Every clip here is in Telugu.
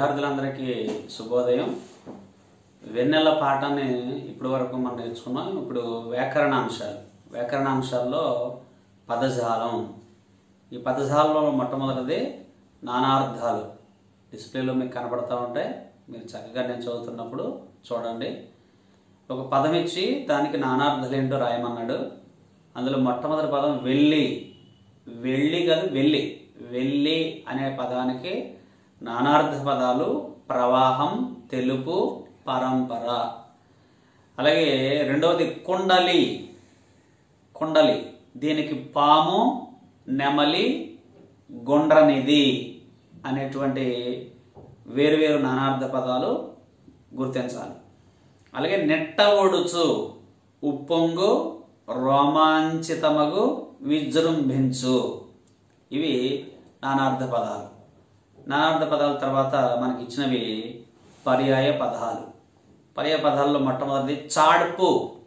విద్యార్థులందరికీ శుభోదయం వెన్నెల పాఠాన్ని ఇప్పటి వరకు మనం నేర్చుకున్నాం ఇప్పుడు వ్యాకరణాంశాలు వ్యాకరణాంశాల్లో పదజాలం ఈ పదజాలంలో మొట్టమొదటిది నానార్థాలు డిస్ప్లేలో మీకు కనబడతా ఉంటాయి మీరు చక్కగా నేను చదువుతున్నప్పుడు చూడండి ఒక పదం ఇచ్చి దానికి నానార్థాలు ఏంటో రాయమన్నాడు అందులో మొట్టమొదటి పదం వెళ్ళి వెళ్ళి కాదు వెళ్ళి వెళ్ళి అనే పదానికి నానార్థ పదాలు ప్రవాహం తెలుపు పరంపర అలాగే రెండవది కుండలి కుండలి దీనికి పాము నెమలి గుండ్రనిది అనేటువంటి వేరువేరు నానార్థ పదాలు గుర్తించాలి అలాగే నెట్ట ఒడుచు ఉప్పొంగు రోమాంచితమగు విజృంభించు ఇవి నానార్థ పదాలు నానార్థ పదాల తర్వాత మనకి ఇచ్చినవి పర్యాయ పదాలు పర్యాయ పదాల్లో మొట్టమొదటిది చాడ్పు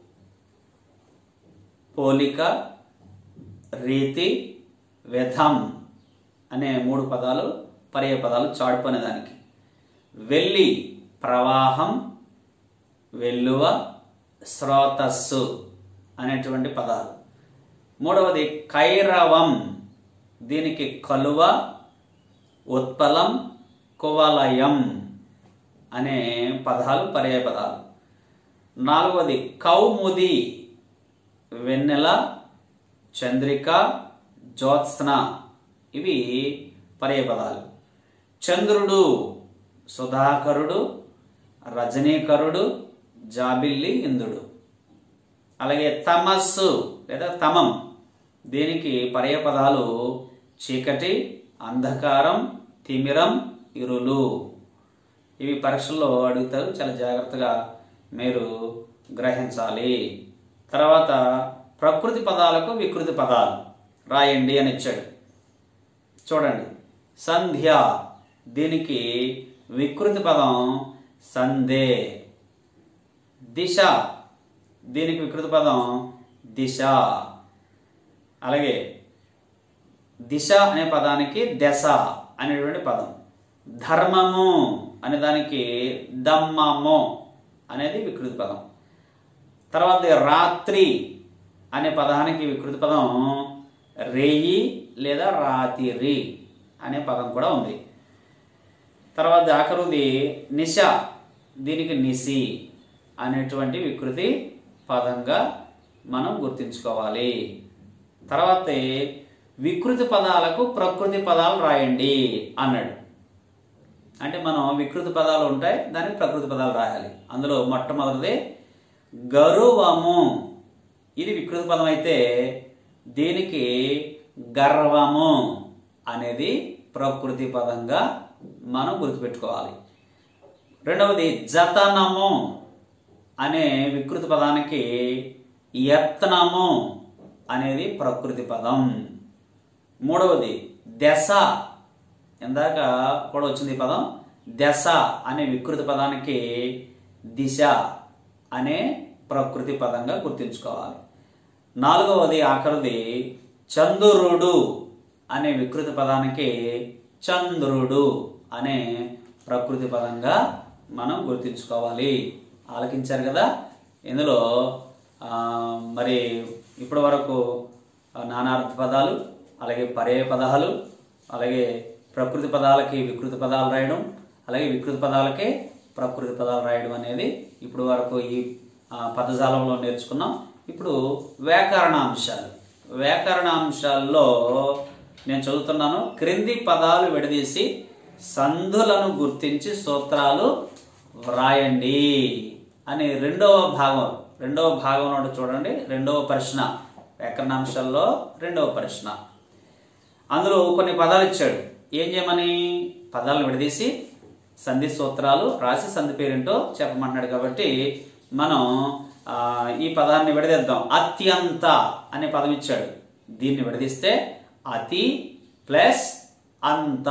పోలిక రీతి వ్యథం అనే మూడు పదాలు పర్యాయ పదాలు చాడ్పు అనే దానికి వెళ్ళి ప్రవాహం వెల్లువ స్రోతస్సు అనేటువంటి పదాలు మూడవది కైరవం దీనికి కలువ ఉత్పలం కువలయం అనే పదాలు పర్యాయ పదాలు నాలుగవది కౌముది వెన్నెల చంద్రిక జ్యోత్స్న ఇవి పర్యాయ పదాలు చంద్రుడు సుధాకరుడు రజనీకరుడు జాబిల్లి ఇంద్రుడు అలాగే తమస్సు లేదా తమం దీనికి పర్యాయ పదాలు చీకటి అంధకారం తిమిరం ఇరులు ఇవి పరీక్షల్లో అడుగుతారు చాలా జాగ్రత్తగా మీరు గ్రహించాలి తర్వాత ప్రకృతి పదాలకు వికృతి పదాలు రాయండి అని ఇచ్చాడు చూడండి సంధ్య దీనికి వికృతి పదం సందే దిశ దీనికి వికృతి పదం దిశ అలాగే దిశ అనే పదానికి దశ అనేటువంటి పదం ధర్మము అనే దానికి దమ్మము అనేది వికృతి పదం తర్వాత రాత్రి అనే పదానికి వికృతి పదం రేయి లేదా రాతిరి అనే పదం కూడా ఉంది తర్వాత ఆఖరుది నిశ దీనికి నిసి అనేటువంటి వికృతి పదంగా మనం గుర్తుంచుకోవాలి తర్వాత వికృతి పదాలకు ప్రకృతి పదాలు రాయండి అన్నాడు అంటే మనం వికృతి పదాలు ఉంటాయి దానికి ప్రకృతి పదాలు రాయాలి అందులో మొట్టమొదటిది గరువము ఇది వికృతి పదం అయితే దీనికి గర్వము అనేది ప్రకృతి పదంగా మనం గుర్తుపెట్టుకోవాలి రెండవది జతనము అనే వికృతి పదానికి యత్నము అనేది ప్రకృతి పదం మూడవది దశ ఇందాక కూడా వచ్చింది ఈ పదం దశ అనే వికృతి పదానికి దిశ అనే ప్రకృతి పదంగా గుర్తుంచుకోవాలి నాలుగవది ఆఖరిది చంద్రుడు అనే వికృతి పదానికి చంద్రుడు అనే ప్రకృతి పదంగా మనం గుర్తుంచుకోవాలి ఆలకించారు కదా ఇందులో ఆ, మరి ఇప్పటి వరకు నానార్థ పదాలు అలాగే పర్యాయ పదాలు అలాగే ప్రకృతి పదాలకి వికృతి పదాలు రాయడం అలాగే వికృతి పదాలకే ప్రకృతి పదాలు రాయడం అనేది ఇప్పుడు వరకు ఈ ఆ, పదజాలంలో నేర్చుకున్నాం ఇప్పుడు వ్యాకరణ అంశాలు వ్యాకరణ అంశాల్లో నేను చదువుతున్నాను క్రింది పదాలు విడదీసి సంధులను గుర్తించి సూత్రాలు వ్రాయండి అని రెండవ భాగం రెండవ భాగం నుండి చూడండి రెండవ ప్రశ్న వ్యాకరణాంశాల్లో రెండవ ప్రశ్న అందులో కొన్ని పదాలు ఇచ్చాడు ఏం చేయమని పదాలను విడదీసి సంధి సూత్రాలు రాసి సంధి పేరేంటో చెప్పమంటున్నాడు కాబట్టి మనం ఆ, ఈ పదాన్ని విడదీద్దాం అత్యంత అనే పదం ఇచ్చాడు దీన్ని విడదీస్తే అతి ప్లస్ అంత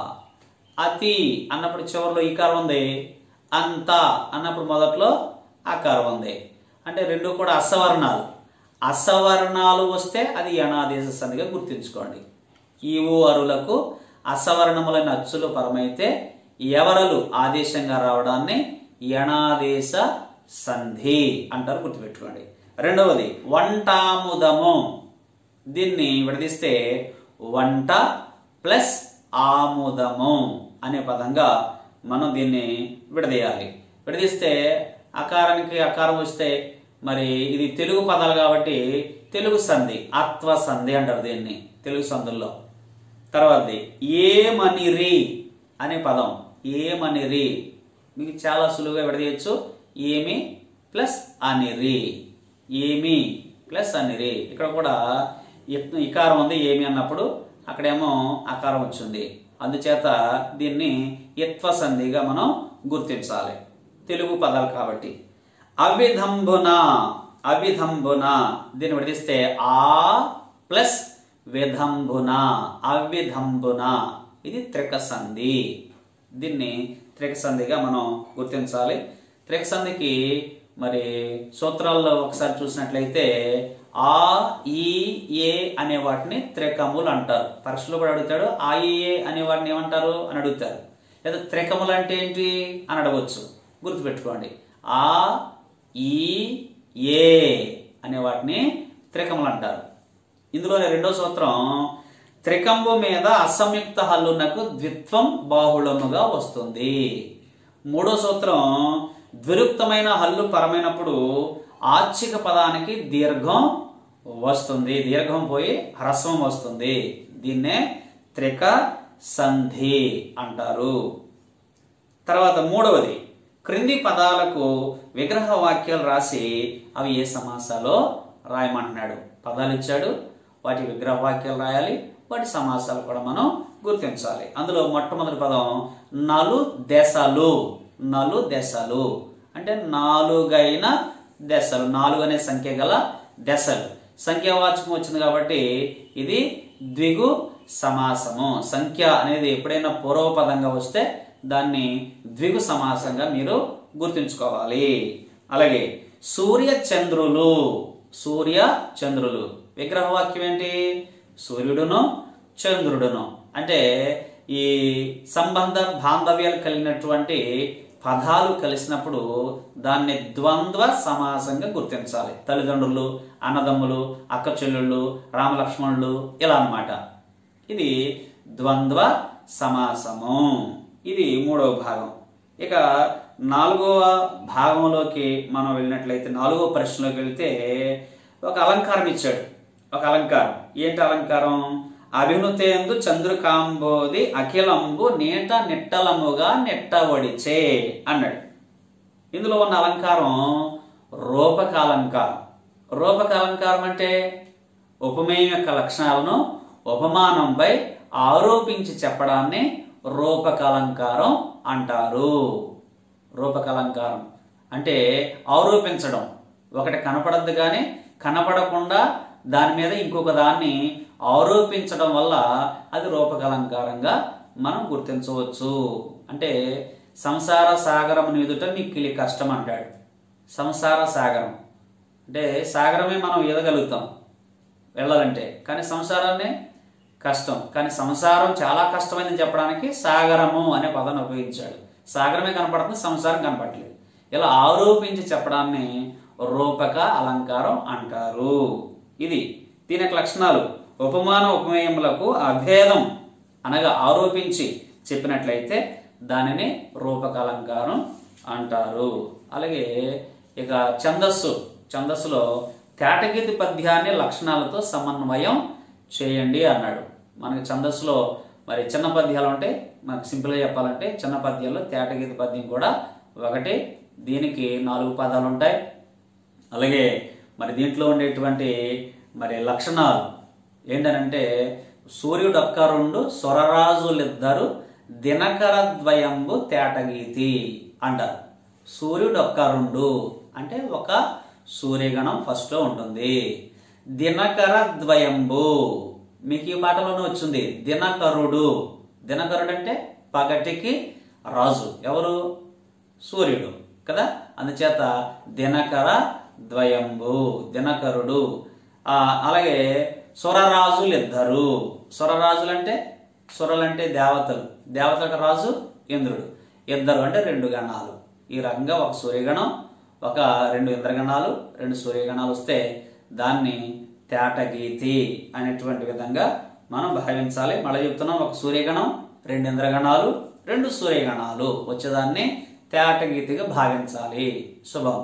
అతి అన్నప్పుడు చివరిలో ఈకారం ఉంది అంత అన్నప్పుడు మొదట్లో ఆకారం ఉంది అంటే రెండు కూడా అసవర్ణాలు అసవర్ణాలు వస్తే అది యనాదేశ సంధిగా గుర్తుంచుకోండి ఈవు అరులకు అసవర్ణములైన అచ్చులు పరమైతే ఎవరలు ఆదేశంగా రావడాన్ని యణాదేశ సంధి అంటారు గుర్తుపెట్టుకోండి రెండవది వంటాముదము దీన్ని విడదీస్తే వంట ప్లస్ ఆముదము అనే పదంగా మనం దీన్ని విడదీయాలి విడదీస్తే అకారానికి అకారం వస్తే మరి ఇది తెలుగు పదాలు కాబట్టి తెలుగు సంధి అత్వ సంధి అంటారు దీన్ని తెలుగు సంధుల్లో తర్వాతది ఏమనిరి అనే పదం ఏమనిరి మీకు చాలా సులువుగా విడదీయచ్చు ఏమి ప్లస్ అనిరి ఏమి ప్లస్ అనిరి ఇక్కడ కూడా ఇత్- ఇకారం ఉంది ఏమి అన్నప్పుడు అక్కడేమో అకారం వచ్చింది అందుచేత దీన్ని ఇత్వ సంధిగా మనం గుర్తించాలి తెలుగు పదాలు కాబట్టి అవిధంబున అవిధంబున దీన్ని విడదీస్తే ఆ ప్లస్ విధంబున అవిధంబున ఇది త్రిక సంధి దీన్ని త్రిక సంధిగా మనం గుర్తించాలి త్రిక సంధికి మరి సూత్రాల్లో ఒకసారి చూసినట్లయితే ఆ ఈ ఏ అనే వాటిని త్రికములు అంటారు పరీక్షలో కూడా అడుగుతాడు ఆ ఈ ఏ అనే వాటిని ఏమంటారు అని అడుగుతారు లేదా త్రికములు అంటే ఏంటి అని అడగవచ్చు గుర్తుపెట్టుకోండి ఆ ఈ ఏ అనే వాటిని త్రికములు అంటారు ఇందులోని రెండో సూత్రం త్రికంబు మీద అసంయుక్త హల్లునకు ద్విత్వం బాహుళముగా వస్తుంది మూడో సూత్రం ద్విరుక్తమైన హల్లు పరమైనప్పుడు ఆచ్చిక పదానికి దీర్ఘం వస్తుంది దీర్ఘం పోయి హ్రస్వం వస్తుంది దీన్నే త్రిక సంధి అంటారు తర్వాత మూడవది క్రింది పదాలకు విగ్రహ వాక్యాలు రాసి అవి ఏ సమాసాలో రాయమంటున్నాడు పదాలు ఇచ్చాడు వాటి విగ్రహ వాక్యాలు రాయాలి వాటి సమాసాలు కూడా మనం గుర్తించాలి అందులో మొట్టమొదటి పదం నలు దశలు నలు దశలు అంటే నాలుగైన దశలు నాలుగు అనే సంఖ్య గల దశలు సంఖ్యావాచకం వచ్చింది కాబట్టి ఇది ద్విగు సమాసము సంఖ్య అనేది ఎప్పుడైనా పూర్వపదంగా వస్తే దాన్ని ద్విగు సమాసంగా మీరు గుర్తుంచుకోవాలి అలాగే సూర్య చంద్రులు సూర్య చంద్రులు విగ్రహ వాక్యం ఏంటి సూర్యుడును చంద్రుడును అంటే ఈ సంబంధ బాంధవ్యాలు కలిగినటువంటి పదాలు కలిసినప్పుడు దాన్ని ద్వంద్వ సమాసంగా గుర్తించాలి తల్లిదండ్రులు అన్నదమ్ములు అక్క చెల్లెళ్ళు రామలక్ష్మణులు ఇలా అన్నమాట ఇది ద్వంద్వ సమాసము ఇది మూడవ భాగం ఇక నాలుగవ భాగంలోకి మనం వెళ్ళినట్లయితే నాలుగవ ప్రశ్నలోకి వెళ్తే ఒక అలంకారం ఇచ్చాడు ఒక అలంకారం ఏంటి అలంకారం అభినుతేందు చంద్రకాంబోది అఖిలంబు నీట నిట్టలముగా నెట్టవడిచే అన్నాడు ఇందులో ఉన్న అలంకారం రూపక అలంకారం రూపక అలంకారం అంటే ఉపమేయం యొక్క లక్షణాలను ఉపమానంపై ఆరోపించి చెప్పడాన్ని రూపక అలంకారం అంటారు రూపక అలంకారం అంటే ఆరోపించడం ఒకటి కనపడద్దు కానీ కనపడకుండా దాని మీద ఇంకొక దాన్ని ఆరోపించడం వల్ల అది రూపక అలంకారంగా మనం గుర్తించవచ్చు అంటే సంసార సాగరం ఎదుట మిక్కిలి కష్టం అంటాడు సంసార సాగరం అంటే సాగరమే మనం ఈదగలుగుతాం వెళ్ళాలంటే కానీ సంసారాన్ని కష్టం కానీ సంసారం చాలా కష్టమైందని చెప్పడానికి సాగరము అనే పదాన్ని ఉపయోగించాడు సాగరమే కనపడుతుంది సంసారం కనపడలేదు ఇలా ఆరోపించి చెప్పడాన్ని రూపక అలంకారం అంటారు ఇది దీని యొక్క లక్షణాలు ఉపమాన ఉపమేయములకు అభేదం అనగా ఆరోపించి చెప్పినట్లయితే దానిని రూపక అలంకారం అంటారు అలాగే ఇక ఛందస్సు ఛందస్సులో తేటగీతి పద్యాన్ని లక్షణాలతో సమన్వయం చేయండి అన్నాడు మనకి ఛందస్సులో మరి చిన్న పద్యాలు ఉంటాయి మనకు సింపుల్గా చెప్పాలంటే చిన్న పద్యాల్లో తేటగీతి పద్యం కూడా ఒకటి దీనికి నాలుగు పదాలు ఉంటాయి అలాగే మరి దీంట్లో ఉండేటువంటి మరి లక్షణాలు ఏంటనంటే సూర్యుడు ఒక్క రెండు స్వరరాజులిద్దరు దినకర ద్వయంబు తేటగీతి అంటారు సూర్యుడు ఒక్క రెండు అంటే ఒక సూర్యగణం ఫస్ట్ లో ఉంటుంది దినకర ద్వయంబు మీకు ఈ పాటలోనే వచ్చింది దినకరుడు దినకరుడు అంటే పగటికి రాజు ఎవరు సూర్యుడు కదా అందుచేత దినకర ద్వయంబు దినకరుడు ఆ, అలాగే సురరాజులు ఇద్దరు సురరాజులు అంటే సురలు అంటే దేవతలు దేవతలకు రాజు ఇంద్రుడు ఇద్దరు అంటే రెండు గణాలు ఈ రకంగా ఒక సూర్యగణం ఒక రెండు ఇంద్రగణాలు రెండు సూర్యగణాలు వస్తే దాన్ని తేటగీతి అనేటువంటి విధంగా మనం భావించాలి మళ్ళీ చెప్తున్నాం ఒక సూర్యగణం రెండు ఇంద్రగణాలు రెండు సూర్యగణాలు వచ్చేదాన్ని తేటగీతిగా భావించాలి శుభం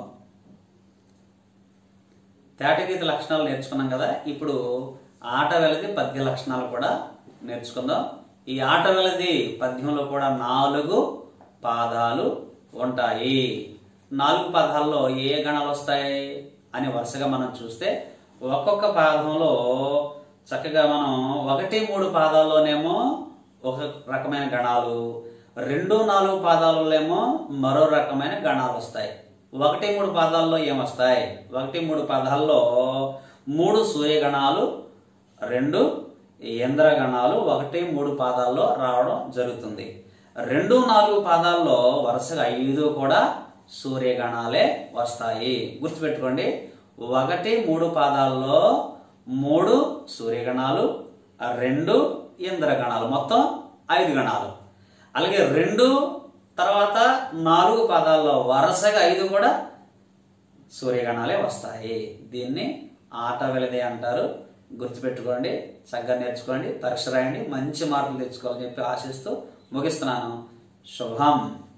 తేటగీతి లక్షణాలు నేర్చుకున్నాం కదా ఇప్పుడు ఆట వెలది పద్య లక్షణాలు కూడా నేర్చుకుందాం ఈ ఆట వెలది పద్యంలో కూడా నాలుగు పాదాలు ఉంటాయి నాలుగు పదాల్లో ఏ గణాలు వస్తాయి అని వరుసగా మనం చూస్తే ఒక్కొక్క పాదంలో చక్కగా మనం ఒకటి మూడు పాదాల్లోనేమో ఒక రకమైన గణాలు రెండు నాలుగు పాదాలలోనేమో మరో రకమైన గణాలు వస్తాయి ఒకటి మూడు పాదాల్లో ఏమొస్తాయి ఒకటి మూడు పాదాల్లో మూడు సూర్యగణాలు రెండు ఇంద్రగణాలు ఒకటి మూడు పాదాల్లో రావడం జరుగుతుంది రెండు నాలుగు పాదాల్లో వరుసగా ఐదు కూడా సూర్యగణాలే వస్తాయి గుర్తుపెట్టుకోండి ఒకటి మూడు పాదాల్లో మూడు సూర్యగణాలు రెండు ఇంద్రగణాలు మొత్తం ఐదు గణాలు అలాగే రెండు తర్వాత నాలుగు పాదాల్లో వరుసగా ఐదు కూడా సూర్యగణాలే వస్తాయి దీన్ని ఆట వెలదే అంటారు గుర్తుపెట్టుకోండి చక్కగా నేర్చుకోండి పరీక్ష రాయండి మంచి మార్కులు తెచ్చుకోవాలని చెప్పి ఆశిస్తూ ముగిస్తున్నాను శుభం